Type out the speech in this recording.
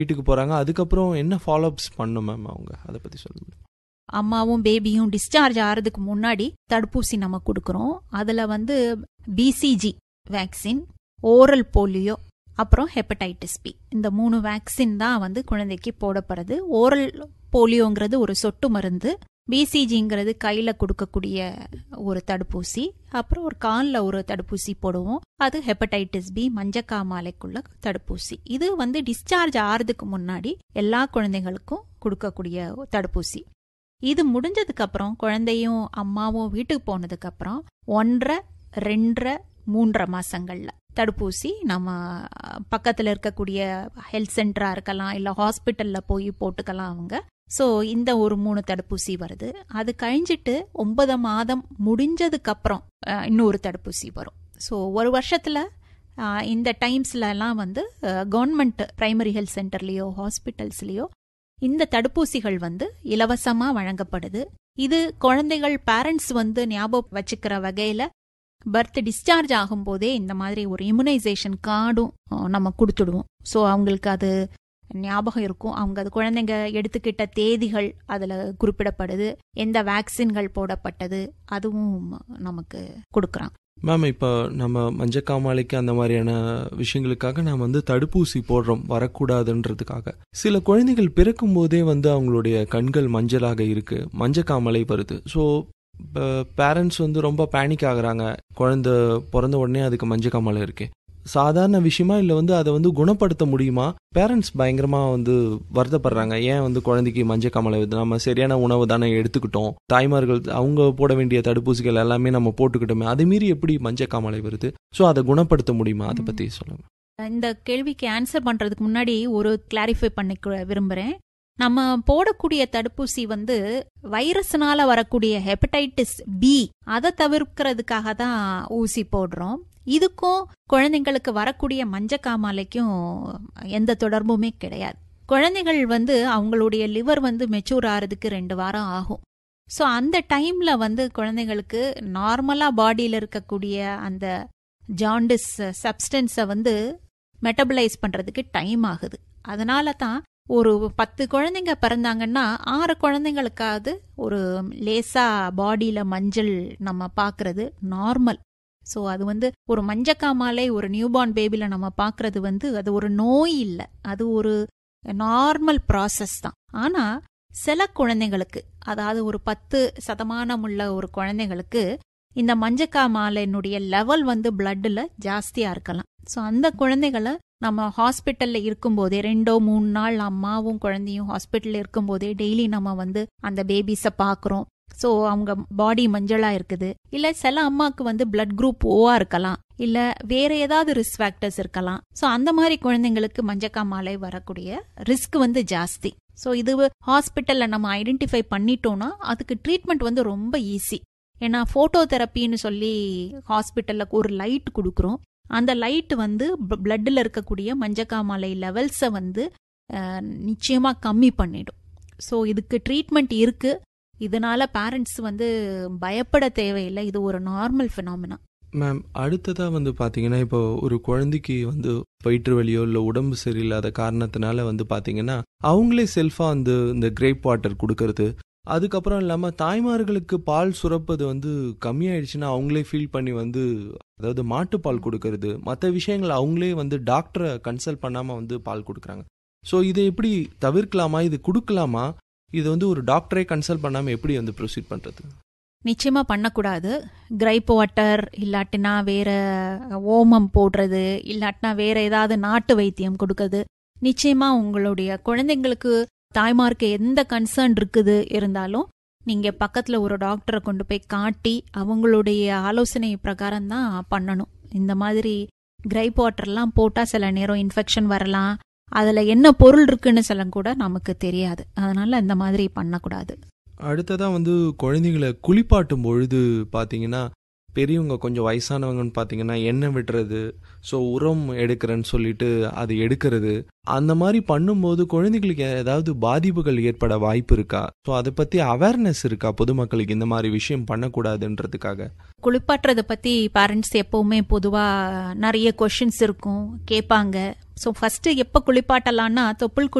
வீட்டுக்கு போகிறாங்க அதுக்கப்புறம் என்ன ஃபாலோஅப்ஸ் பண்ணும் மேம் அவங்க அதை பற்றி சொல்லுங்க அம்மாவும் பேபியும் டிஸ்சார்ஜ் ஆகிறதுக்கு முன்னாடி தடுப்பூசி நம்ம கொடுக்குறோம் அதில் வந்து பிசிஜி வேக்சின் ஓரல் போலியோ அப்புறம் ஹெப்படைட்டிஸ் பி இந்த மூணு வேக்சின் தான் வந்து குழந்தைக்கு போடப்படுறது ஓரல் போலியோங்கிறது ஒரு சொட்டு மருந்து பிசிஜிங்கிறது கையில் கொடுக்கக்கூடிய ஒரு தடுப்பூசி அப்புறம் ஒரு காலில் ஒரு தடுப்பூசி போடுவோம் அது ஹெப்படைட்டிஸ் பி மஞ்சக்காமாலைக்குள்ள தடுப்பூசி இது வந்து டிஸ்சார்ஜ் ஆகிறதுக்கு முன்னாடி எல்லா குழந்தைகளுக்கும் கொடுக்கக்கூடிய தடுப்பூசி இது முடிஞ்சதுக்கு அப்புறம் குழந்தையும் அம்மாவும் வீட்டுக்கு போனதுக்கு அப்புறம் ஒன்றரை ரெண்டரை மூன்றரை மாசங்கள்ல தடுப்பூசி நம்ம பக்கத்துல இருக்கக்கூடிய ஹெல்த் சென்டரா இருக்கலாம் இல்ல ஹாஸ்பிட்டல்ல போய் போட்டுக்கலாம் அவங்க ஸோ இந்த ஒரு மூணு தடுப்பூசி வருது அது கழிஞ்சிட்டு ஒன்பது மாதம் முடிஞ்சதுக்கு அப்புறம் அஹ், இன்னொரு தடுப்பூசி வரும் ஸோ ஒரு வருஷத்துல அஹ், இந்த டைம்ஸ்ல எல்லாம் வந்து கவர்மெண்ட் பிரைமரி ஹெல்த் சென்டர்லயோ ஹாஸ்பிட்டல்ஸ்லயோ இந்த தடுப்பூசிகள் வந்து இலவசமா வழங்கப்படுது இது குழந்தைகள் பேரண்ட்ஸ் வந்து ஞாபகம் வச்சுக்கிற வகையில பர்த் டிஸ்சார்ஜ் ஆகும்போதே இந்த மாதிரி ஒரு இம்யூனைசேஷன் கார்டும் அஹ், நம்ம கொடுத்துடுவோம் ஸோ அவங்களுக்கு அது ஞாபகம் இருக்கும் அவங்க அது குழந்தைங்க எடுத்துக்கிட்ட தேதிகள் அதில் குறிப்பிடப்படுது எந்த வேக்சின்கள் போடப்பட்டது அதுவும் நமக்கு கொடுக்குறாங்க மேம் இப்போ நம்ம மஞ்சக்காமாலைக்கு அந்த மாதிரியான விஷயங்களுக்காக நாம் வந்து தடுப்பூசி போடுறோம் வரக்கூடாதுன்றதுக்காக சில குழந்தைகள் பிறக்கும் போதே வந்து அவங்களுடைய கண்கள் மஞ்சளாக இருக்கு மஞ்சக்காமலை வருது ஸோ பேரண்ட்ஸ் வந்து ரொம்ப பேனிக் ஆகுறாங்க குழந்தை பிறந்த உடனே அதுக்கு மஞ்சக்காமலை இருக்கு சாதாரண விஷயமா இல்லை வந்து அதை வந்து குணப்படுத்த முடியுமா பேரண்ட்ஸ் பயங்கரமாக வந்து வருத்தப்படுறாங்க ஏன் வந்து குழந்தைக்கு மஞ்சக்காமலை வருது நம்ம சரியான உணவு தானே எடுத்துக்கிட்டோம் தாய்மார்கள் அவங்க போட வேண்டிய தடுப்பூசிகள் எல்லாமே நம்ம போட்டுக்கிட்டோமே அதை மீறி எப்படி மஞ்சக்காமலை வருது ஸோ அதை குணப்படுத்த முடியுமா அதை பற்றி சொல்லுங்க இந்த கேள்விக்கு ஆன்சர் பண்றதுக்கு முன்னாடி ஒரு கிளாரிஃபை பண்ணிக்க விரும்புறேன் நம்ம போடக்கூடிய தடுப்பூசி வந்து வைரஸ்னால வரக்கூடிய ஹெப்படைட்டிஸ் பி அதை தவிர்க்கிறதுக்காக தான் ஊசி போடுறோம் இதுக்கும் குழந்தைங்களுக்கு வரக்கூடிய மஞ்சக்காமாலைக்கும் எந்த தொடர்புமே கிடையாது குழந்தைகள் வந்து அவங்களுடைய லிவர் வந்து மெச்சூர் ஆகிறதுக்கு ரெண்டு வாரம் ஆகும் ஸோ அந்த டைம்ல வந்து குழந்தைங்களுக்கு நார்மலா பாடியில் இருக்கக்கூடிய அந்த ஜாண்டிஸ் சப்ஸ்டன்ஸை வந்து மெட்டபலைஸ் பண்றதுக்கு டைம் ஆகுது அதனால தான் ஒரு பத்து குழந்தைங்க பிறந்தாங்கன்னா ஆறு குழந்தைங்களுக்காவது ஒரு லேசா பாடியில மஞ்சள் நம்ம பார்க்கிறது நார்மல் ஸோ அது வந்து ஒரு மஞ்சக்காமாலை ஒரு நியூபார்ன் பேபில நம்ம பார்க்கிறது வந்து அது ஒரு நோய் இல்லை அது ஒரு நார்மல் ப்ராசஸ் தான் ஆனா சில குழந்தைங்களுக்கு அதாவது ஒரு பத்து சதமானம் உள்ள ஒரு குழந்தைங்களுக்கு இந்த மஞ்சக்காமாலையினுடைய லெவல் வந்து பிளட்டில் ஜாஸ்தியா இருக்கலாம் ஸோ அந்த குழந்தைகளை நம்ம ஹாஸ்பிட்டல்ல இருக்கும்போதே ரெண்டோ மூணு நாள் அம்மாவும் குழந்தையும் ஹாஸ்பிட்டல்ல இருக்கும்போதே டெய்லி நம்ம வந்து அந்த பேபிஸை பார்க்குறோம் ஸோ அவங்க பாடி மஞ்சளா இருக்குது இல்ல சில அம்மாக்கு வந்து பிளட் குரூப் ஓவா இருக்கலாம் இல்ல வேற ஏதாவது ரிஸ்க் ஃபேக்டர்ஸ் இருக்கலாம் ஸோ அந்த மாதிரி குழந்தைங்களுக்கு மஞ்சக்காமாலை வரக்கூடிய ரிஸ்க் வந்து ஜாஸ்தி ஸோ இது ஹாஸ்பிட்டல்ல நம்ம ஐடென்டிஃபை பண்ணிட்டோம்னா அதுக்கு ட்ரீட்மெண்ட் வந்து ரொம்ப ஈஸி ஏன்னா போட்டோ தெரப்பின்னு சொல்லி ஹாஸ்பிட்டல்ல ஒரு லைட் கொடுக்குறோம் அந்த லைட் வந்து பிளட்டில் இருக்கக்கூடிய மஞ்சக்காமாலை லெவல்ஸை வந்து அஹ், நிச்சயமா கம்மி பண்ணிடும் ஸோ இதுக்கு ட்ரீட்மெண்ட் இருக்கு இதனால பேரண்ட்ஸ் வந்து பயப்பட தேவையில்லை இது ஒரு நார்மல் ஃபினாமினா மேம் அடுத்ததாக வந்து பார்த்தீங்கன்னா இப்போ ஒரு குழந்தைக்கு வந்து வயிற்று வலியோ இல்லை உடம்பு சரியில்லாத காரணத்தினால வந்து பார்த்தீங்கன்னா அவங்களே செல்ஃபாக வந்து இந்த கிரேப் வாட்டர் கொடுக்கறது அதுக்கப்புறம் இல்லாமல் தாய்மார்களுக்கு பால் சுரப்பது வந்து கம்மியாயிடுச்சுன்னா அவங்களே ஃபீல் பண்ணி வந்து அதாவது மாட்டுப்பால் கொடுக்கறது மற்ற விஷயங்கள் அவங்களே வந்து டாக்டரை கன்சல்ட் பண்ணாமல் வந்து பால் கொடுக்குறாங்க ஸோ இதை எப்படி தவிர்க்கலாமா இது கொடுக்கலாமா இது வந்து ஒரு டாக்டரே கன்சல்ட் பண்ணாமல் எப்படி வந்து ப்ரொசீட் பண்ணுறது நிச்சயமா பண்ணக்கூடாது கிரைப் வாட்டர் இல்லாட்டினா வேற ஓமம் போடுறது இல்லாட்டினா வேற ஏதாவது நாட்டு வைத்தியம் கொடுக்கறது நிச்சயமா உங்களுடைய குழந்தைங்களுக்கு தாய்மார்க்கு எந்த கன்சர்ன் இருக்குது இருந்தாலும் நீங்க பக்கத்துல ஒரு டாக்டரை கொண்டு போய் காட்டி அவங்களுடைய ஆலோசனை பிரகாரம் தான் பண்ணணும் இந்த மாதிரி கிரைப் வாட்டர்லாம் போட்டா சில நேரம் இன்ஃபெக்ஷன் வரலாம் அதுல என்ன பொருள் இருக்குன்னு சில கூட நமக்கு தெரியாது அதனால இந்த மாதிரி பண்ணக்கூடாது அடுத்ததாக வந்து குழந்தைங்களை குளிப்பாட்டும் பொழுது பார்த்தீங்கன்னா பெரியவங்க கொஞ்சம் வயசானவங்கன்னு பார்த்தீங்கன்னா எண்ணெய் விடுறது ஸோ உரம் எடுக்கிறேன்னு சொல்லிட்டு அது எடுக்கிறது அந்த மாதிரி பண்ணும்போது குழந்தைகளுக்கு ஏதாவது பாதிப்புகள் ஏற்பட வாய்ப்பு இருக்கா ஸோ அதை பற்றி அவேர்னஸ் இருக்கா பொதுமக்களுக்கு இந்த மாதிரி விஷயம் பண்ணக்கூடாதுன்றதுக்காக குளிப்பாட்டுறதை பத்தி பேரண்ட்ஸ் எப்பவுமே பொதுவா நிறைய கொஷின்ஸ் இருக்கும் கேட்பாங்க ஸோ ஃபர்ஸ்ட் எப்போ குளிப்பாட்டலாம்னா தொப்புள்